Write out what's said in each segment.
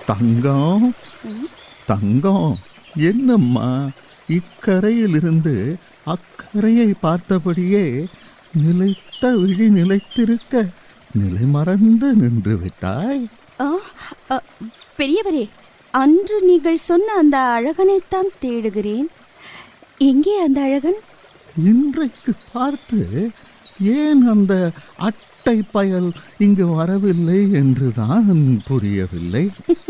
தங்கம் தங்கம் என்னம்மா இக்கரையிலிருந்து அக்கரையை பார்த்தபடியே நிலைத்த விழி நிலைத்திருக்க நிலை மறந்து நின்று விட்டாய் ஆ, அ, பெரியவரே அன்று நீங்கள் சொன்ன அந்த அழகனைத்தான் தேடுகிறேன் எங்கே அந்த அழகன் இன்றைக்கு பார்த்து ஏன் அந்த அட்டை பயல் இங்கு வரவில்லை என்றுதான் புரியவில்லை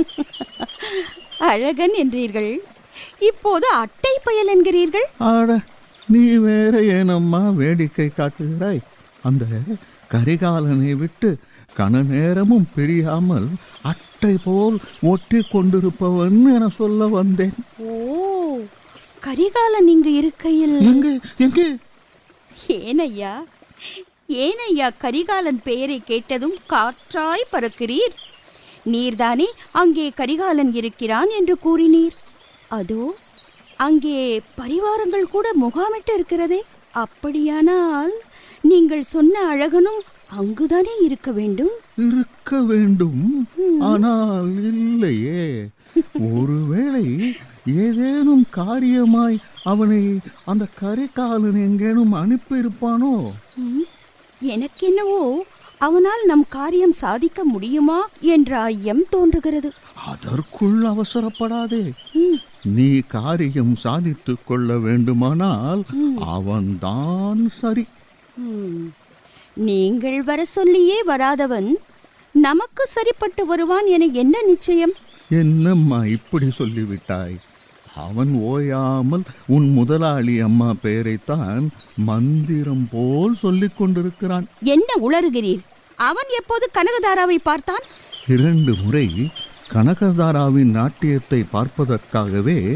அழகன் என்றீர்கள் இப்போது அட்டை பயல் என்கிறீர்கள் ஆட நீ வேற ஏனம்மா வேடிக்கை காட்டுகிறாய் அந்த கரிகாலனை விட்டு கன நேரமும் பிரியாமல் அட்டை போல் ஒட்டி கொண்டிருப்பவன் என சொல்ல வந்தேன் ஓ கரிகாலன் இங்கு இருக்கையில் எங்கே எங்கே ஏனையா ஏனையா கரிகாலன் பெயரை கேட்டதும் காற்றாய் பறக்கிறீர் நீர்தானே அங்கே கரிகாலன் இருக்கிறான் என்று கூறினீர் அதோ அங்கே பரிவாரங்கள் கூட முகாமிட்டு இருக்கிறதே அப்படியானால் நீங்கள் சொன்ன அழகனும் அங்குதானே இருக்க வேண்டும் இருக்க வேண்டும் ஆனால் இல்லையே ஒருவேளை ஏதேனும் காரியமாய் அவனை அந்த கரிகாலன் எங்கேனும் அனுப்பியிருப்பானோ ம், எனக்கென்னவோ அவனால் நம் காரியம் சாதிக்க முடியுமா என்ற ஐயம் தோன்றுகிறது அதற்குள் அவசரப்படாதே ம், நீ காரியம் சாதித்துக் கொள்ள வேண்டுமானால் அவன்தான் சரி ம். நீங்கள் வர சொல்லியே வராதவன் நமக்கு சரிப்பட்டு வருவான் என என்ன நிச்சயம் என்னம்மா இப்படி சொல்லிவிட்டாய் அவன் ஓயாமல் உன் முதலாளி அம்மா பெயரைத்தான் மந்திரம் போல் சொல்லிக் கொண்டிருக்கிறான் என்ன உளறுகிறீர் அவன் எப்போது கனகதாராவை பார்த்தான் இரண்டு முறை கனகதாராவின் நாட்டியத்தை பார்ப்பதற்காகவே